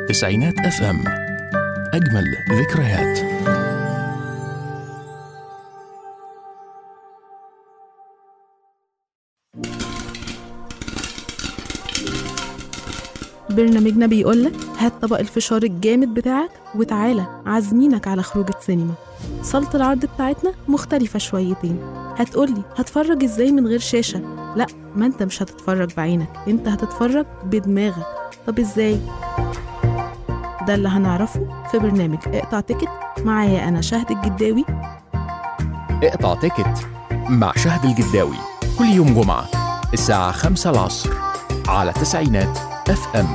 تسعينات اف ام اجمل ذكريات برنامجنا بيقولك هات طبق الفشار الجامد بتاعك وتعالى عازمينك على خروجة سينما صالة العرض بتاعتنا مختلفة شويتين هتقولي هتفرج ازاي من غير شاشة لا ما انت مش هتتفرج بعينك انت هتتفرج بدماغك طب ازاي ده اللي هنعرفه في برنامج اقطع تيكت معايا انا شهد الجداوي اقطع تيكت مع شهد الجداوي كل يوم جمعة الساعة خمسة العصر على تسعينات اف ام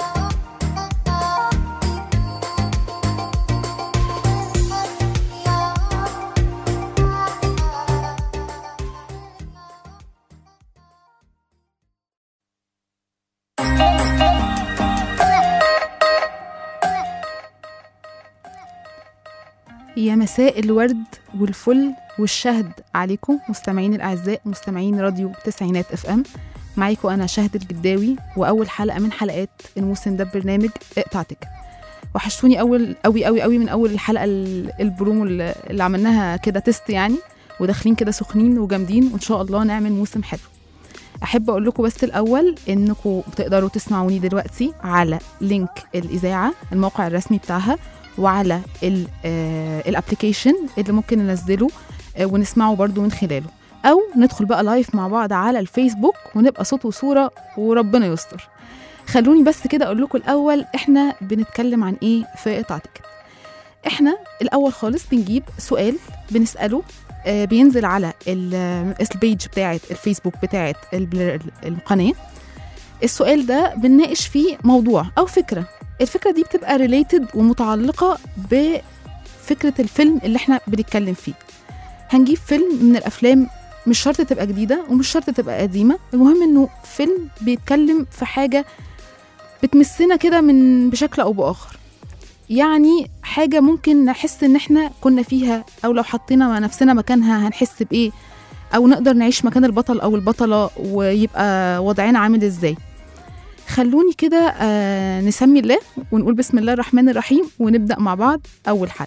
يا مساء الورد والفل والشهد عليكم مستمعين الاعزاء مستمعين راديو تسعينات اف ام معاكم انا شهد الجداوي واول حلقه من حلقات الموسم ده برنامج اقطع تيكت وحشتوني اول قوي قوي قوي من اول الحلقه ال- البرومو اللي اللي عملناها كده تيست يعني وداخلين كده سخنين وجامدين وان شاء الله نعمل موسم حلو احب اقول لكم بس الاول انكم بتقدروا تسمعوني دلوقتي على لينك الاذاعه الموقع الرسمي بتاعها وعلى الابلكيشن اللي ممكن ننزله آه، ونسمعه برضو من خلاله او ندخل بقى لايف مع بعض على الفيسبوك ونبقى صوت وصوره وربنا يستر خلوني بس كده اقول لكم الاول احنا بنتكلم عن ايه في قطع تيكت احنا الاول خالص بنجيب سؤال بنساله آه، بينزل على ال- البيج بتاعه الفيسبوك بتاعه البل- القناه السؤال ده بنناقش فيه موضوع او فكره الفكره دي بتبقى ريليتد ومتعلقه بفكره الفيلم اللي احنا بنتكلم فيه هنجيب فيلم من الافلام مش شرط تبقى جديده ومش شرط تبقى قديمه المهم انه فيلم بيتكلم في حاجه بتمسنا كده من بشكل او باخر يعني حاجه ممكن نحس ان احنا كنا فيها او لو حطينا مع نفسنا مكانها هنحس بايه او نقدر نعيش مكان البطل او البطله ويبقى وضعنا عامل ازاي خلوني كده آه نسمي الله ونقول بسم الله الرحمن الرحيم ونبدأ مع بعض أول حلقة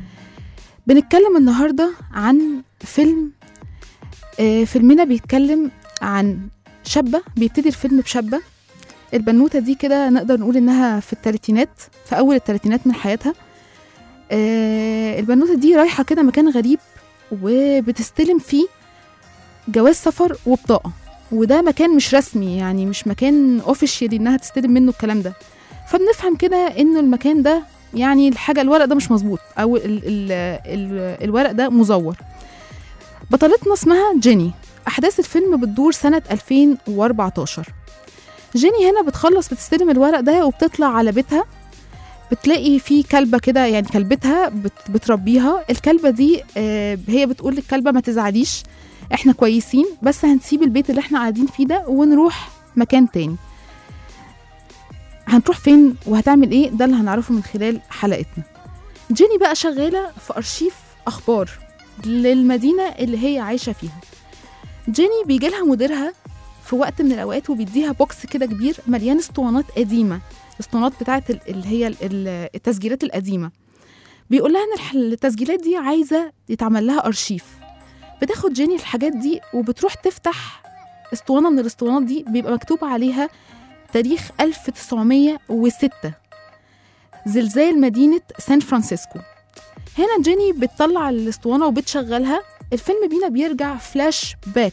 بنتكلم النهاردة عن فيلم آه فيلمنا بيتكلم عن شابة بيبتدي الفيلم بشابة البنوتة دي كده نقدر نقول إنها في التلاتينات في أول التلاتينات من حياتها آه البنوتة دي رايحة كده مكان غريب وبتستلم فيه جواز سفر وبطاقة وده مكان مش رسمي يعني مش مكان اوفيشيالي انها تستلم منه الكلام ده فبنفهم كده انه المكان ده يعني الحاجه الورق ده مش مظبوط او ال ال ال الورق ده مزور بطلتنا اسمها جيني احداث الفيلم بتدور سنه 2014 جيني هنا بتخلص بتستلم الورق ده وبتطلع على بيتها بتلاقي في كلبه كده يعني كلبتها بت بتربيها الكلبه دي آه هي بتقول للكلبه ما تزعليش احنا كويسين بس هنسيب البيت اللي احنا قاعدين فيه ده ونروح مكان تاني هنروح فين وهتعمل ايه ده اللي هنعرفه من خلال حلقتنا جيني بقى شغالة في أرشيف أخبار للمدينة اللي هي عايشة فيها جيني بيجي لها مديرها في وقت من الأوقات وبيديها بوكس كده كبير مليان اسطوانات قديمة الاسطوانات بتاعت ال- اللي هي ال- ال- التسجيلات القديمة بيقول لها ان الح- التسجيلات دي عايزة يتعمل لها أرشيف بتاخد جيني الحاجات دي وبتروح تفتح اسطوانه من الاسطوانات دي بيبقى مكتوب عليها تاريخ 1906 زلزال مدينه سان فرانسيسكو هنا جيني بتطلع الاسطوانه وبتشغلها الفيلم بينا بيرجع فلاش باك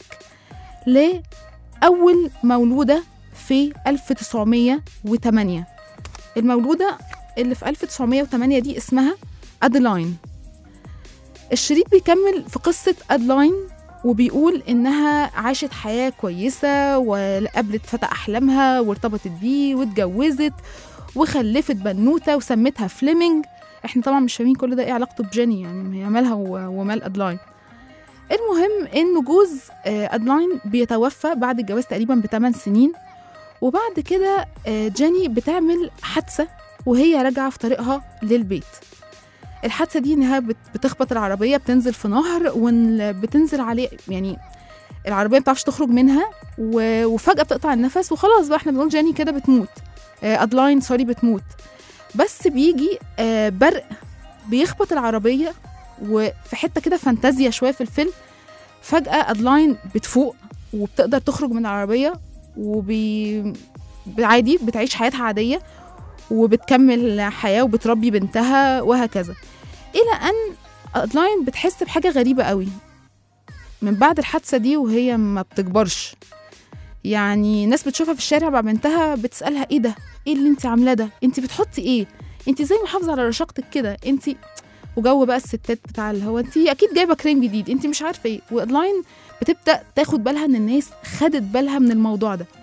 لأول مولودة في 1908 المولودة اللي في 1908 دي اسمها أدلاين الشريط بيكمل في قصة أدلاين وبيقول إنها عاشت حياة كويسة وقابلت فتى أحلامها وارتبطت بيه واتجوزت وخلفت بنوتة وسمتها فليمنج احنا طبعا مش فاهمين كل ده ايه علاقته بجيني يعني هي مالها و- ومال أدلاين المهم إنه جوز آه، أدلاين بيتوفى بعد الجواز تقريبا بثمان سنين وبعد كده آه، جيني بتعمل حادثة وهي راجعة في طريقها للبيت الحادثه دي انها بت- بتخبط العربيه بتنزل في نهر وبتنزل عليه يعني العربيه ما بتعرفش تخرج منها و- وفجاه بتقطع النفس وخلاص بقى احنا بنقول جاني كده بتموت آه، ادلاين سوري بتموت بس بيجي آه، برق بيخبط العربيه وفي حته كده فانتازيا شويه في الفيلم فجاه ادلاين بتفوق وبتقدر تخرج من العربيه وبي عادي بتعيش حياتها عاديه وبتكمل حياه وبتربي بنتها وهكذا الى ان ادلاين بتحس بحاجه غريبه قوي من بعد الحادثه دي وهي ما بتكبرش يعني ناس بتشوفها في الشارع مع بنتها بتسالها ايه ده ايه اللي انت عاملاه ده انت بتحطي ايه انت ازاي محافظه على رشاقتك كده انت وجو بقى الستات بتاع اللي هو انت اكيد جايبه كريم جديد انت مش عارفه ايه وادلاين بتبدا تاخد بالها ان الناس خدت بالها من الموضوع ده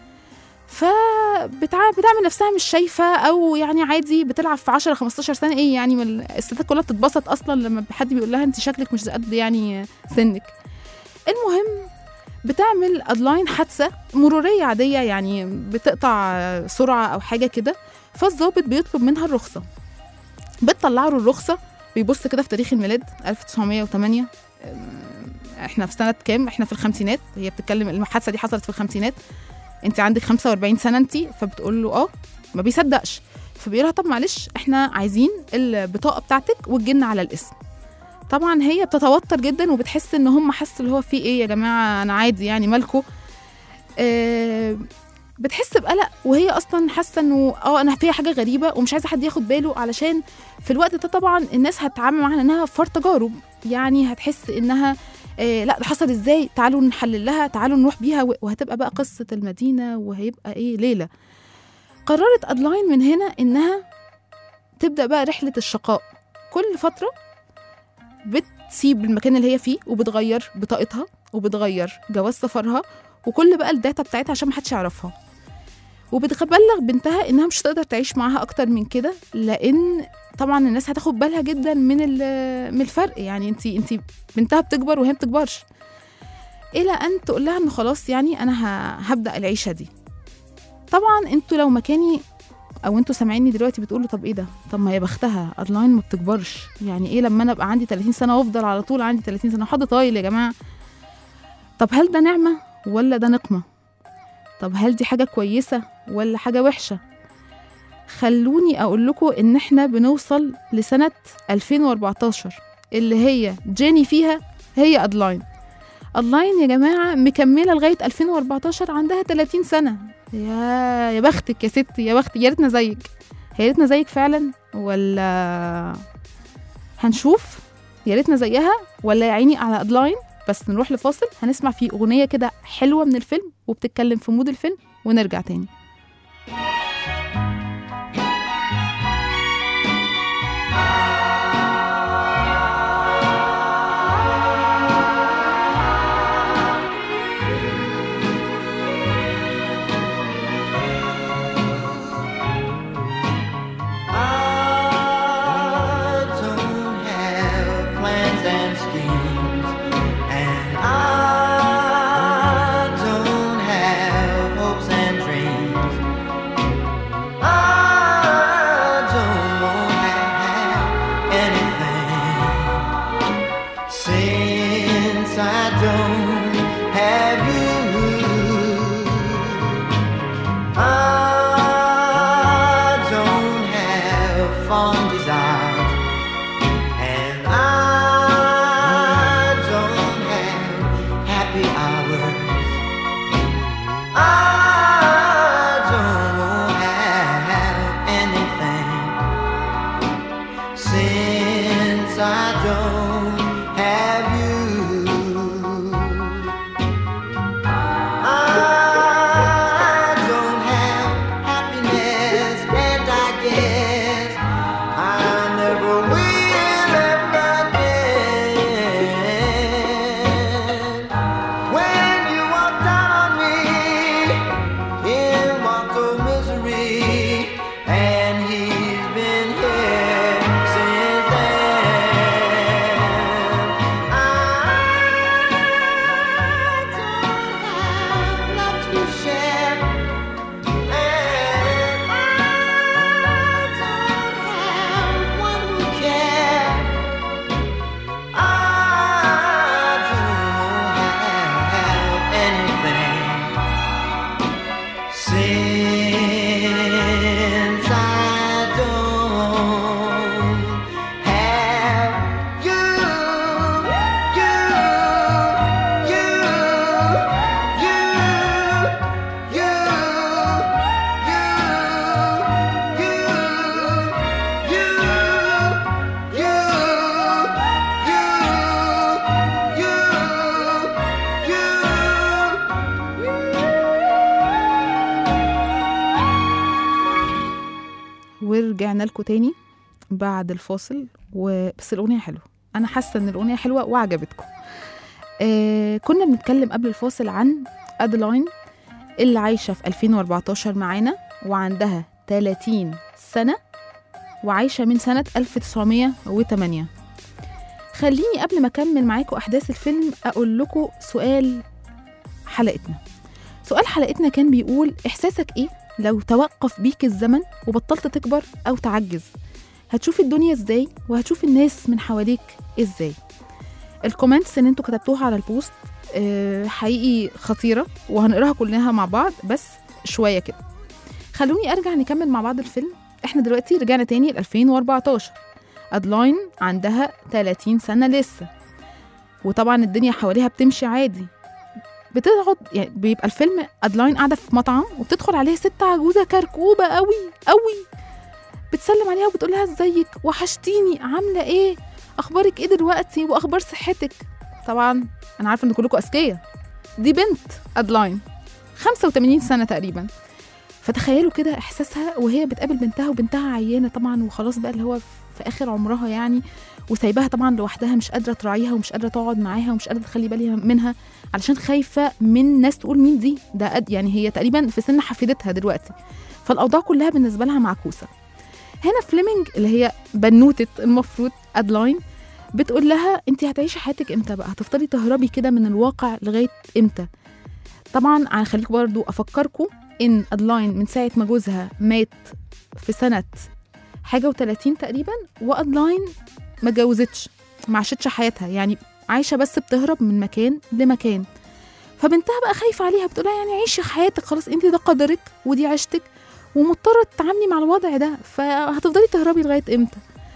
فبتعمل نفسها مش شايفه او يعني عادي بتلعب في 10 15 سنه ايه يعني ما ال- الستات كلها بتتبسط اصلا لما حد بيقول لها انت شكلك مش قد يعني سنك المهم بتعمل ادلاين حادثه مروريه عاديه يعني بتقطع سرعه او حاجه كده فالظابط بيطلب منها الرخصه بتطلع له الرخصه بيبص كده في تاريخ الميلاد 1908 أم، احنا في سنه كام احنا في الخمسينات هي بتتكلم الحادثه دي حصلت في الخمسينات انت عندك 45 سنه انت فبتقول له اه ما بيصدقش فبيقول لها طب معلش احنا عايزين البطاقه بتاعتك وتجينا على الاسم طبعا هي بتتوتر جدا وبتحس ان هم حسوا اللي هو في ايه يا جماعه انا عادي يعني مالكو آه بتحس بقلق وهي اصلا حاسه انه اه انا فيها حاجه غريبه ومش عايزه حد ياخد باله علشان في الوقت ده طبعا الناس هتتعامل معاها انها فار تجارب يعني هتحس انها آه لا ده حصل ازاي تعالوا نحلل لها تعالوا نروح بيها و- وهتبقى بقى قصه المدينه وهيبقى ايه ليله قررت ادلاين من هنا انها تبدا بقى رحله الشقاء كل فتره بتسيب المكان اللي هي فيه وبتغير بطاقتها وبتغير جواز سفرها وكل بقى الداتا بتاعتها عشان محدش يعرفها وبتبلغ بنتها انها مش هتقدر تعيش معاها اكتر من كده لان طبعا الناس هتاخد بالها جدا من ال- من الفرق يعني انت انت بنتها بتكبر وهي ما بتكبرش الى ان تقول لها انه خلاص يعني انا ه- هبدا العيشه دي طبعا انتوا لو مكاني او انتوا سامعيني دلوقتي بتقولوا طب ايه ده طب ما يا بختها ادلاين ما بتكبرش يعني ايه لما انا ابقى عندي 30 سنه وافضل على طول عندي 30 سنه حد طايل يا جماعه طب هل ده نعمه ولا ده نقمه طب هل دي حاجه كويسه ولا حاجه وحشه خلوني اقول لكم ان احنا بنوصل لسنه 2014 اللي هي جيني فيها هي ادلاين ادلاين يا جماعه مكمله لغايه 2014 عندها 30 سنه يا يا بختك يا ستي يا بختي يا ريتنا زيك يا ريتنا زيك فعلا ولا هنشوف يا ريتنا زيها ولا يا عيني على ادلاين بس نروح لفاصل هنسمع فيه اغنيه كده حلوه من الفيلم وبتتكلم في مود الفيلم ونرجع تاني I don't have plans and schemes, and I don't have hopes and dreams. I don't have anything since I don't have you. I don't have fond desires, and I don't have happy hours. I don't have anything since I don't have you. I don't have happiness, and I guess I never will ever get. When you walked out on me in mortal misery, and he's been here since then. I don't have love to share, and I don't have one who cares. I don't have anything since I don't ورجعنا لكم تاني بعد الفاصل وبس الأغنية حلوة أنا حاسة إن الأغنية حلوة وعجبتكم آه كنا بنتكلم قبل الفاصل عن أدلاين اللي عايشة في 2014 معانا وعندها 30 سنة وعايشة من سنة 1908 خليني قبل ما أكمل معاكم أحداث الفيلم أقول لكم سؤال حلقتنا سؤال حلقتنا كان بيقول إحساسك إيه لو توقف بيك الزمن وبطلت تكبر أو تعجز هتشوف الدنيا إزاي وهتشوف الناس من حواليك إزاي الكومنتس اللي انتوا كتبتوها على البوست آه، حقيقي خطيرة وهنقراها كلها مع بعض بس شوية كده خلوني أرجع نكمل مع بعض الفيلم احنا دلوقتي رجعنا تاني ل 2014 أدلاين عندها 30 سنة لسه وطبعا الدنيا حواليها بتمشي عادي بتقعد يعني بيبقى الفيلم أدلاين قاعدة في مطعم وبتدخل عليها ست عجوزة كركوبة قوي قوي بتسلم عليها وبتقول لها ازيك وحشتيني عاملة ايه اخبارك ايه دلوقتي واخبار صحتك طبعا انا عارفه ان كلكم اذكياء دي بنت ادلاين 85 سنه تقريبا فتخيلوا كده احساسها وهي بتقابل بنتها وبنتها عيانه طبعا وخلاص بقى اللي هو في اخر عمرها يعني وسايباها طبعا لوحدها مش قادره تراعيها ومش قادره تقعد معاها ومش قادره تخلي بالها منها علشان خايفه من ناس تقول مين دي ده قد يعني هي تقريبا في سن حفيدتها دلوقتي فالاوضاع كلها بالنسبه لها معكوسه هنا فليمنج اللي هي بنوته المفروض ادلاين بتقول لها انت هتعيشي حياتك امتى بقى هتفضلي تهربي كده من الواقع لغايه امتى طبعا هخليكم برضو افكركم ان ادلاين من ساعه ما جوزها مات في سنه حاجه و30 تقريبا وادلاين ما اتجوزتش ما عاشتش حياتها يعني عايشه بس بتهرب من مكان لمكان فبنتها بقى خايفه عليها بتقول لها يعني عيشي حياتك خلاص انت ده قدرك ودي عيشتك ومضطره تتعاملي مع الوضع ده فهتفضلي تهربي لغايه امتى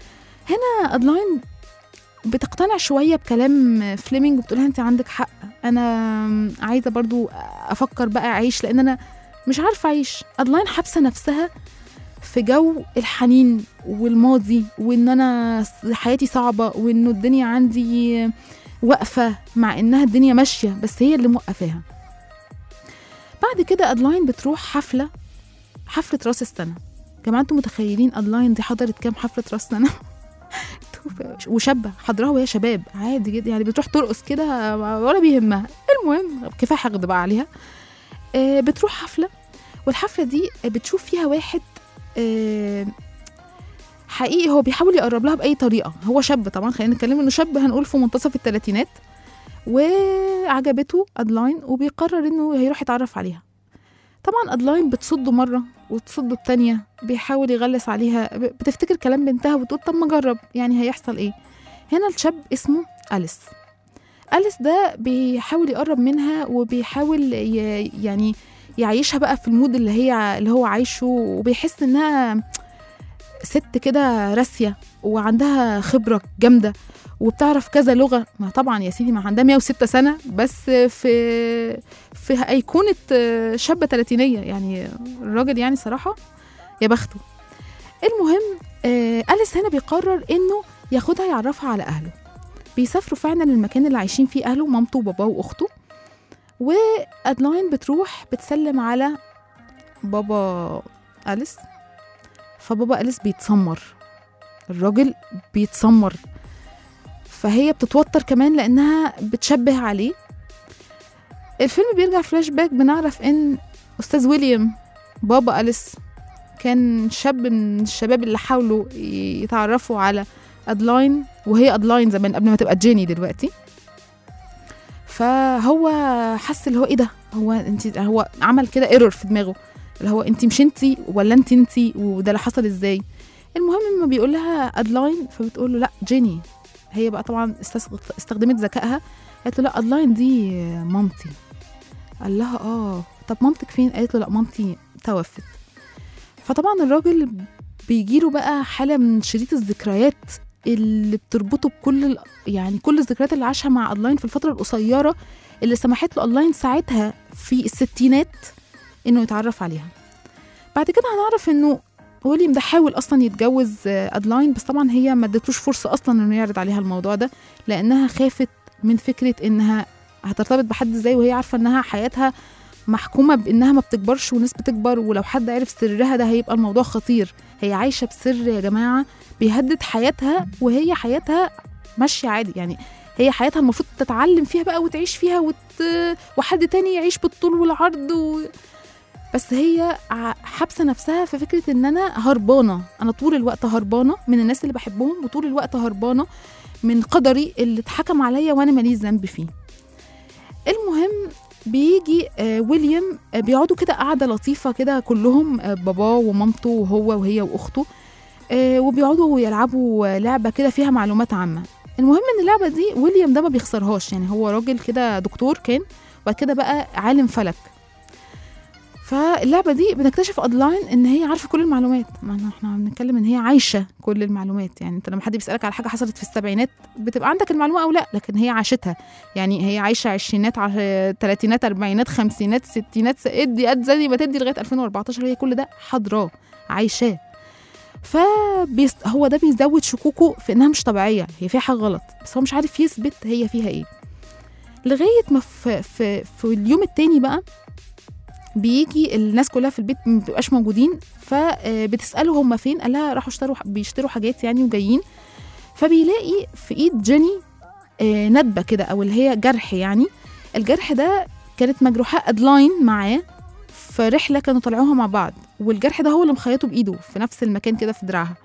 هنا ادلاين بتقتنع شويه بكلام فليمنج وبتقول لها انت عندك حق انا عايزه برضو افكر بقى اعيش لان انا مش عارفه اعيش ادلاين حابسه نفسها في جو الحنين والماضي وان انا حياتي صعبه وانه الدنيا عندي واقفه مع انها الدنيا ماشيه بس هي اللي موقفاها بعد كده ادلاين بتروح حفله حفله راس السنه جماعه انتوا متخيلين ادلاين دي حضرت كام حفله راس سنه وشابه حضرها وهي شباب عادي جدا يعني بتروح ترقص كده ولا بيهمها المهم كفايه حقد بقى عليها آه، بتروح حفله والحفله دي بتشوف فيها واحد آه، حقيقي هو بيحاول يقرب لها باي طريقه هو شاب طبعا خلينا نتكلم انه شاب هنقول في منتصف الثلاثينات وعجبته ادلاين وبيقرر انه هيروح يتعرف عليها طبعا ادلاين بتصده مره وتصده التانية بيحاول يغلس عليها ب- بتفتكر كلام بنتها وتقول طب ما اجرب يعني هيحصل ايه هنا الشاب اسمه أليس أليس ده بيحاول يقرب منها وبيحاول ي... يعني يعيشها بقى في المود اللي هي اللي هو عايشه وبيحس انها ست كده راسية وعندها خبرة جامدة وبتعرف كذا لغة ما طبعا يا سيدي ما عندها 106 سنة بس في في أيقونة شابة تلاتينية يعني الراجل يعني صراحة يا بخته المهم آه أليس هنا بيقرر إنه ياخدها يعرفها على أهله بيسافروا فعلا للمكان اللي عايشين فيه أهله مامته وباباه وأخته وأدلاين بتروح بتسلم على بابا أليس فبابا أليس بيتسمر الراجل بيتسمر فهي بتتوتر كمان لأنها بتشبه عليه الفيلم بيرجع فلاش باك بنعرف إن أستاذ ويليام بابا أليس كان شاب من الشباب اللي حاولوا يتعرفوا على أدلاين وهي أدلاين زمان قبل ما تبقى جيني دلوقتي فهو حس اللي هو ايه ده هو انت هو عمل كده ايرور في دماغه اللي هو انت مش انت ولا انت انت وده اللي حصل ازاي المهم لما بيقول لها ادلاين فبتقول له لا جيني هي بقى طبعا استس- استخدمت ذكائها قالت له لا ادلاين دي مامتي قال لها اه طب مامتك فين قالت له لا مامتي توفت فطبعا الراجل بيجيله بقى حاله من شريط الذكريات اللي بتربطه بكل ال- يعني كل الذكريات اللي عاشها مع ادلاين في الفتره القصيره اللي سمحت له ادلاين ساعتها في الستينات انه يتعرف عليها بعد كده هنعرف انه ويليام ده حاول اصلا يتجوز آه، ادلاين بس طبعا هي ما ادتوش فرصه اصلا انه يعرض عليها الموضوع ده لانها خافت من فكره انها هترتبط بحد ازاي وهي عارفه انها حياتها محكومه بانها ما بتكبرش وناس بتكبر ولو حد عرف سرها ده هيبقى الموضوع خطير هي عايشه بسر يا جماعه بيهدد حياتها وهي حياتها ماشيه عادي يعني هي حياتها المفروض تتعلم فيها بقى وتعيش فيها وت... وحد تاني يعيش بالطول والعرض و... بس هي ع- حابسه نفسها في فكره ان انا هربانه انا طول الوقت هربانه من الناس اللي بحبهم وطول الوقت هربانه من قدري اللي اتحكم عليا وانا ماليش ذنب فيه المهم بيجي آه ويليام آه بيقعدوا كده قعده لطيفه كده كلهم آه باباه ومامته وهو وهي واخته آه وبيقعدوا يلعبوا آه، لعبه كده فيها معلومات عامه المهم ان اللعبه دي ويليام ده ما بيخسرهاش يعني هو راجل كده دكتور كان وبعد كده بقى عالم فلك فاللعبه دي بنكتشف ادلاين ان هي عارفه كل المعلومات ما إحنا- احنا بنتكلم ان هي عايشه كل المعلومات يعني انت لما حد بيسالك على حاجه حصلت في السبعينات بتبقى عندك المعلومه او لا لكن هي عاشتها يعني هي عايشه عشرينات عش... تلاتينات اربعينات خمسينات ستينات س- ادي قد زي ما تدي لغايه 2014 هي كل ده حاضراه عايشاه فبيست... هو ده بيزود شكوكه في انها مش طبيعيه هي فيها حاجه غلط بس هو مش عارف يثبت هي فيها ايه لغايه ما في في, في اليوم التاني بقى بيجي الناس كلها في البيت ما بتبقاش موجودين فبتساله هم فين قال لها راحوا اشتروا بيشتروا حاجات يعني وجايين فبيلاقي في ايد جيني آه، ندبه كده او اللي هي جرح يعني الجرح ده كانت مجروحه ادلاين معاه في رحله كانوا طلعوها مع بعض والجرح ده هو اللي مخيطه بايده في نفس المكان كده في دراعها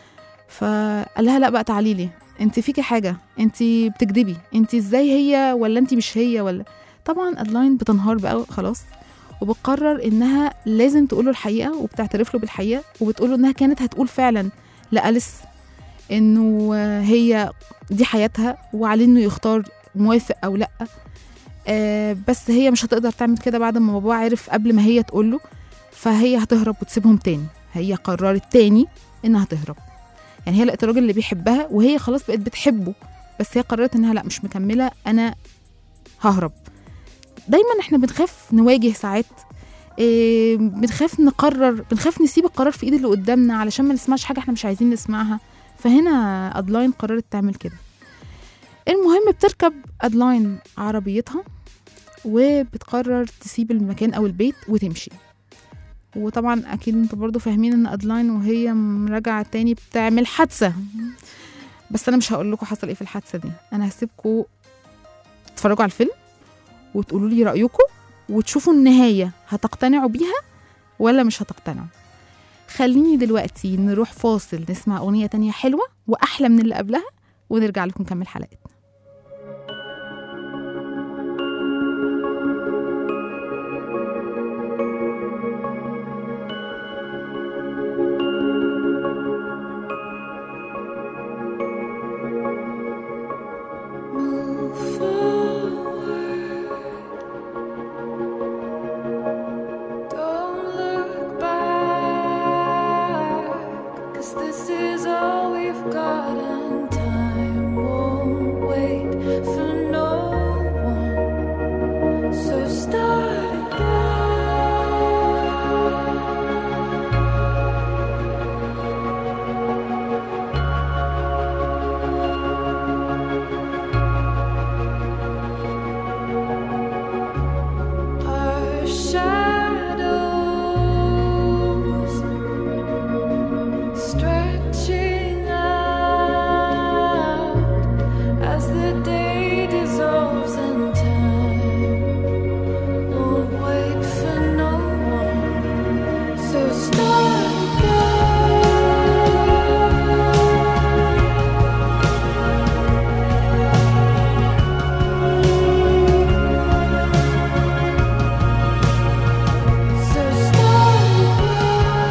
فقال لها لا بقى تعالي لي انت فيكي حاجه انت بتكذبي انت ازاي هي ولا انت مش هي ولا طبعا ادلاين بتنهار بقى خلاص وبتقرر انها لازم تقول له الحقيقه وبتعترف له بالحقيقه وبتقول له انها كانت هتقول فعلا لأليس انه هي دي حياتها وعليه انه يختار موافق او لا آه بس هي مش هتقدر تعمل كده بعد ما باباه عرف قبل ما هي تقول له فهي هتهرب وتسيبهم تاني هي قررت تاني انها تهرب يعني هي لقت الراجل اللي بيحبها وهي خلاص بقت بتحبه بس هي قررت انها لا مش مكمله انا ههرب دايما احنا بنخاف نواجه ساعات إيه بنخاف نقرر بنخاف نسيب القرار في ايد اللي قدامنا علشان ما نسمعش حاجه احنا مش عايزين نسمعها فهنا ادلاين قررت تعمل كده المهم بتركب ادلاين عربيتها وبتقرر تسيب المكان او البيت وتمشي وطبعا اكيد انتوا برضو فاهمين ان ادلاين وهي راجعه تاني بتعمل حادثه بس انا مش هقول لكم حصل ايه في الحادثه دي انا هسيبكم تتفرجوا على الفيلم وتقولوا لي رايكم وتشوفوا النهايه هتقتنعوا بيها ولا مش هتقتنعوا خليني دلوقتي نروح فاصل نسمع اغنيه تانية حلوه واحلى من اللي قبلها ونرجع لكم نكمل حلقتنا Move forward. Don't look back. 'Cause this is all we've got, and time won't wait for no one. So start again. Our shadows stretching out as the day dissolves and time won't wait for no one. So start again. So start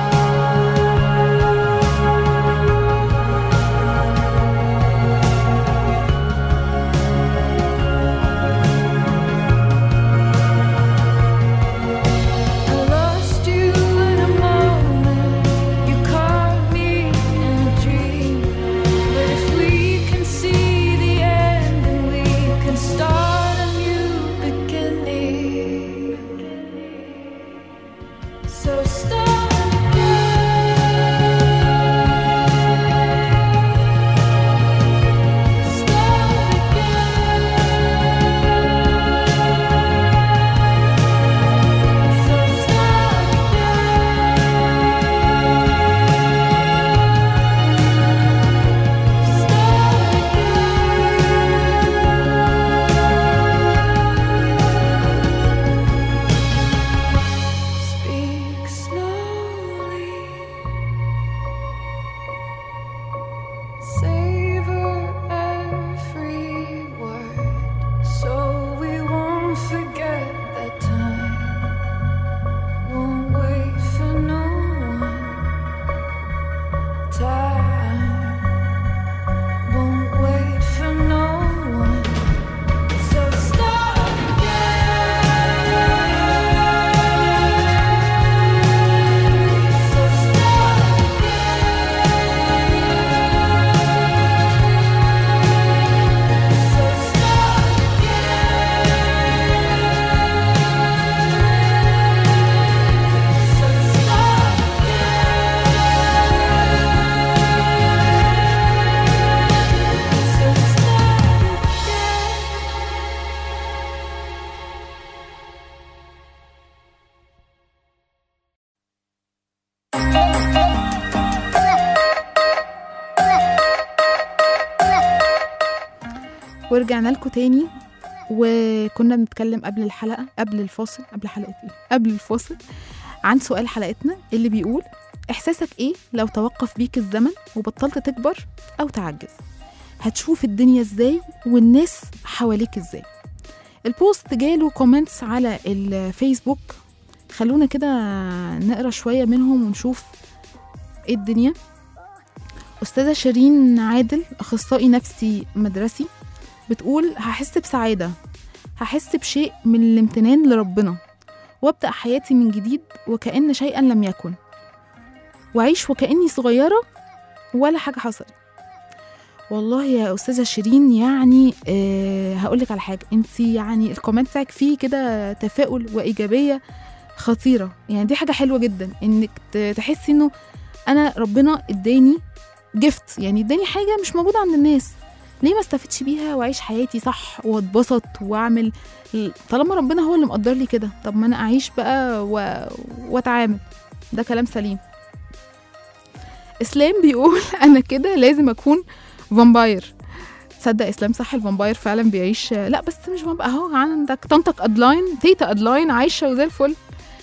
I lost you in a moment. You caught me in a dream. But if we can see the end, then we can start a new beginning. So start again. Start again. ورجعنا لكم تاني وكنا بنتكلم قبل الحلقة قبل الفاصل قبل حلقة ايه قبل الفاصل عن سؤال حلقتنا اللي بيقول إحساسك إيه لو توقف بيك الزمن وبطلت تكبر أو تعجز هتشوف الدنيا إزاي والناس حواليك إزاي البوست جاله كومنتس على الفيسبوك خلونا كده نقرا شوية منهم ونشوف ايه الدنيا أستاذة شيرين عادل أخصائي نفسي مدرسي بتقول هحس بسعادة هحس بشيء من الامتنان لربنا وابدأ حياتي من جديد وكأن شيئا لم يكن وأعيش وكأني صغيرة ولا حاجة حصلت والله يا أستاذة شيرين يعني أه هقولك على حاجة انت يعني الكومنت بتاعك فيه كده تفاؤل وإيجابية خطيرة يعني دي حاجة حلوة جدا انك ت- تحسي انه انا ربنا اداني جفت يعني اداني حاجة مش موجودة عند الناس ليه ما استفدش بيها واعيش حياتي صح واتبسط واعمل طالما ربنا هو اللي مقدر لي كده طب ما انا اعيش بقى و... واتعامل ده كلام سليم اسلام بيقول انا كده لازم اكون فامباير تصدق اسلام صح الفامباير فعلا بيعيش لا بس مش فامباير اهو عندك طنطك ادلاين تيتا ادلاين عايشه وزي الفل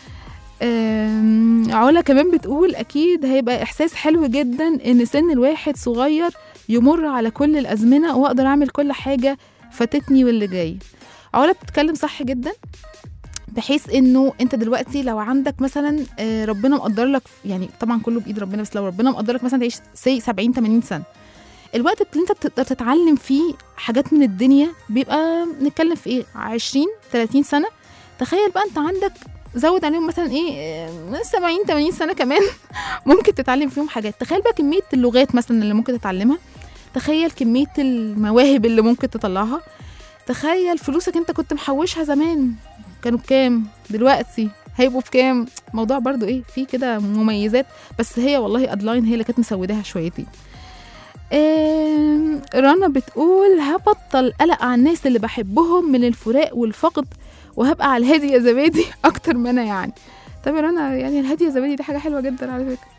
أم، علا كمان بتقول اكيد هيبقى احساس حلو جدا ان سن الواحد صغير يمر على كل الازمنه واقدر اعمل كل حاجه فاتتني واللي جاي علا بتتكلم صح جدا بحيث انه انت دلوقتي لو عندك مثلا آه، ربنا مقدر لك يعني طبعا كله بايد ربنا بس لو ربنا مقدر لك مثلا تعيش سي 70 80 سنه الوقت اللي انت بتقدر تتعلم فيه حاجات من الدنيا بيبقى نتكلم في ايه 20 30 سنه تخيل بقى انت عندك زود عليهم مثلا ايه آه، 70 80 سنه كمان ممكن تتعلم فيهم حاجات تخيل بقى كميه اللغات مثلا اللي ممكن تتعلمها تخيل كميه المواهب اللي ممكن تطلعها تخيل فلوسك انت كنت محوشها زمان كانوا بكام دلوقتي هيبقوا بكام موضوع برضو ايه في كده مميزات بس هي والله ادلاين هي اللي كانت مسوداها شويتين آم، رنا بتقول هبطل قلق على الناس اللي بحبهم من الفراق والفقد وهبقى على الهادي يا زبادي اكتر ما انا يعني طب يا رنا يعني الهادي يا زبادي دي حاجه حلوه جدا على فكره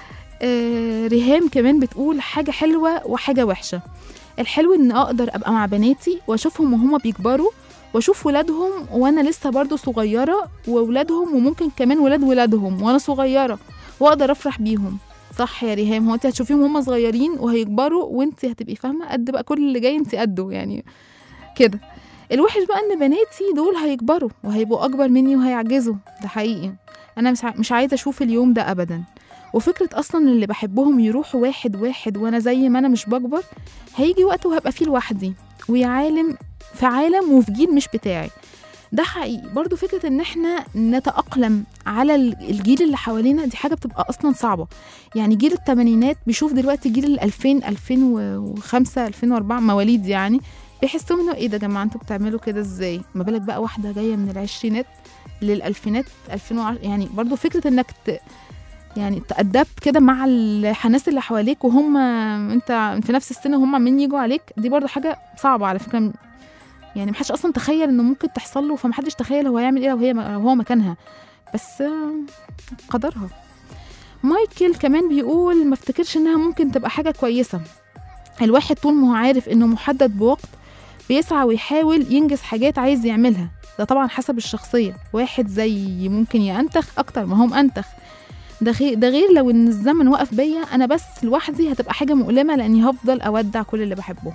آه ريهام كمان بتقول حاجه حلوه وحاجه وحشه الحلو ان اقدر ابقى مع بناتي واشوفهم وهما بيكبروا واشوف ولادهم وانا لسه برضو صغيره وولادهم وممكن كمان ولاد ولادهم وانا صغيره واقدر افرح بيهم صح يا ريهام هو انت هتشوفيهم وهم صغيرين وهيكبروا وانت هتبقي فاهمه قد بقى كل اللي جاي انت قده يعني كده الوحش بقى ان بناتي دول هيكبروا وهيبقوا اكبر مني وهيعجزوا ده حقيقي انا مش ع- مش عايزه اشوف اليوم ده ابدا وفكره اصلا اللي بحبهم يروحوا واحد واحد وانا زي ما انا مش بكبر هيجي وقت وهبقى فيه لوحدي ويا عالم في عالم وفي جيل مش بتاعي ده حقيقي برضو فكرة ان احنا نتأقلم على ال- الجيل اللي حوالينا دي حاجة بتبقى اصلا صعبة يعني جيل الثمانينات بيشوف دلوقتي جيل ال 2000 2005 2004 مواليد يعني بيحسوا انه ايه ده يا جماعة انتوا بتعملوا كده ازاي ما بالك بقى واحدة جاية من العشرينات للألفينات 2010 يعني برضو فكرة انك ت... يعني تأدبت كده مع الناس اللي حواليك وهم انت في نفس السن وهم عمالين يجوا عليك دي برضو حاجة صعبة على فكرة يعني محدش اصلا تخيل انه ممكن تحصل له فمحدش تخيل هو هيعمل ايه لو هي لو هو مكانها بس آه، قدرها مايكل كمان بيقول ما افتكرش انها ممكن تبقى حاجه كويسه الواحد طول ما هو عارف انه محدد بوقت بيسعى ويحاول ينجز حاجات عايز يعملها ده طبعا حسب الشخصيه واحد زي ممكن ينتخ اكتر ما هو منتخ ده غير ده غير لو ان الزمن وقف بيا انا بس لوحدي هتبقى حاجه مؤلمه لاني هفضل اودع كل اللي بحبه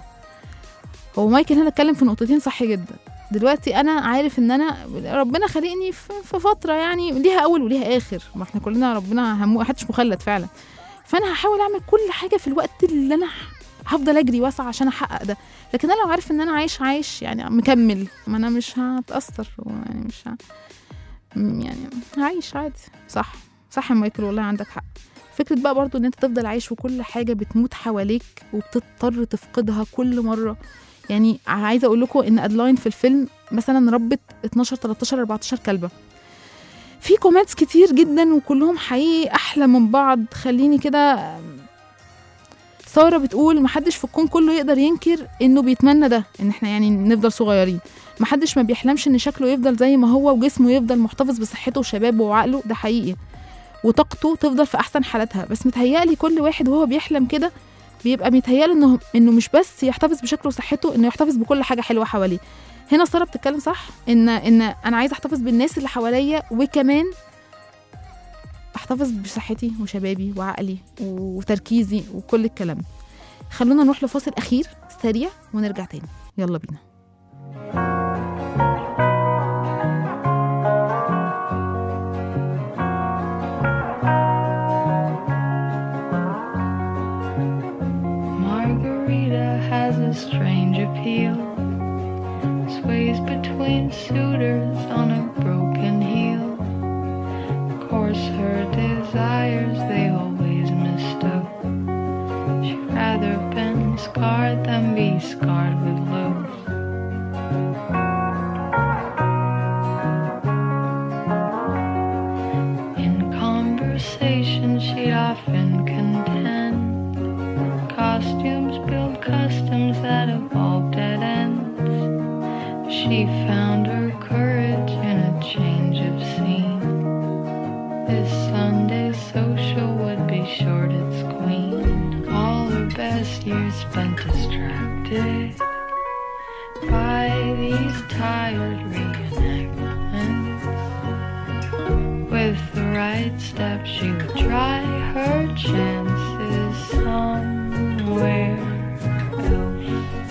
هو مايكل هنا اتكلم في نقطتين صح جدا دلوقتي انا عارف ان انا ربنا خلقني في في فتره يعني ليها اول وليها اخر ما احنا كلنا ربنا همو محدش مخلد فعلا فانا هحاول اعمل كل حاجه في الوقت اللي انا هفضل اجري واسعى عشان احقق ده لكن انا لو عارف ان انا عايش عايش يعني مكمل ما انا مش هتاثر يعني مش ه... م- يعني هعيش عادي صح صح يا مايكل والله عندك حق فكرة بقى برضو ان انت تفضل عايش وكل حاجة بتموت حواليك وبتضطر تفقدها كل مرة يعني عايزة اقول لكم ان ادلاين في الفيلم مثلا ربت 12 13 14 كلبة في كومنتس كتير جدا وكلهم حقيقي احلى من بعض خليني كده سارة بتقول محدش في الكون كله يقدر ينكر انه بيتمنى ده ان احنا يعني نفضل صغيرين محدش ما بيحلمش ان شكله يفضل زي ما هو وجسمه يفضل محتفظ بصحته وشبابه وعقله ده حقيقي وطاقته تفضل في احسن حالاتها بس متهيألي كل واحد وهو بيحلم كده بيبقى متهيأله انه انه مش بس يحتفظ بشكله وصحته انه يحتفظ بكل حاجه حلوه حواليه هنا ساره بتتكلم صح ان ان انا عايزه احتفظ بالناس اللي حواليا وكمان احتفظ بصحتي وشبابي وعقلي وتركيزي وكل الكلام خلونا نروح لفاصل اخير سريع ونرجع تاني يلا بينا Margarita has a strange appeal. Sways between suitors on a broken heel. Of course, her desires they always mistook. She'd rather been scarred than be scarred with love. In conversation, she'd often contend. Costumes build customs that evolve dead ends. She found her courage in a change of scene. This Sunday social would be short its queen. All her best years spent distracted by these tired reenactments. With the right step, she would try her chances somewhere else.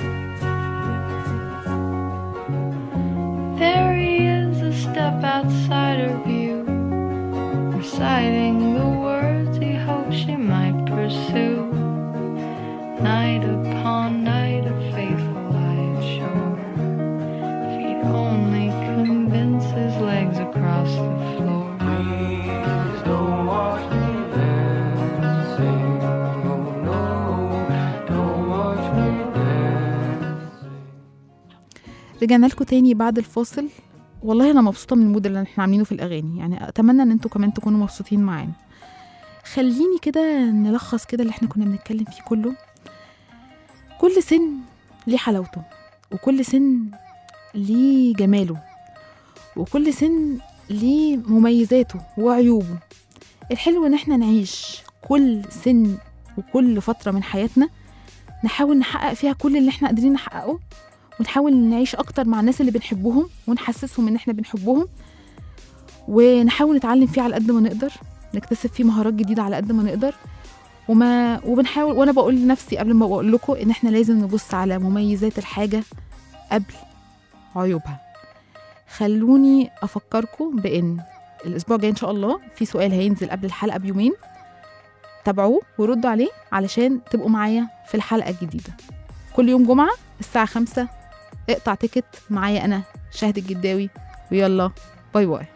There he is, a step outside her view, reciting the words he hoped she might pursue. Night upon night, a faithful eye ashore. If he'd only convince his legs across the floor. Please don't watch me dancing. Oh no, don't watch me dancing. رجعنا لكم تاني بعد الفاصل والله انا مبسوطه من المود اللي احنا عاملينه في الاغاني يعني اتمنى ان انتوا كمان تكونوا مبسوطين معانا خليني كده نلخص كده اللي احنا كنا بنتكلم فيه كله كل سن ليه حلاوته وكل سن ليه جماله وكل سن ليه مميزاته وعيوبه الحلو ان احنا نعيش كل سن وكل فتره من حياتنا نحاول نحقق فيها كل اللي احنا قادرين نحققه ونحاول نعيش اكتر مع الناس اللي بنحبهم ونحسسهم ان احنا بنحبهم ونحاول نتعلم فيه على قد ما نقدر نكتسب فيه مهارات جديده على قد ما نقدر وما وبنحاول وانا بقول لنفسي قبل ما بقول لكم ان احنا لازم نبص على مميزات الحاجه قبل عيوبها خلوني افكركم بان الاسبوع الجاي ان شاء الله في سؤال هينزل قبل الحلقه بيومين تابعوه وردوا عليه علشان تبقوا معايا في الحلقه الجديده كل يوم جمعه الساعه خمسة اقطع تيكت معايا انا شاهد الجداوي ويلا باي باي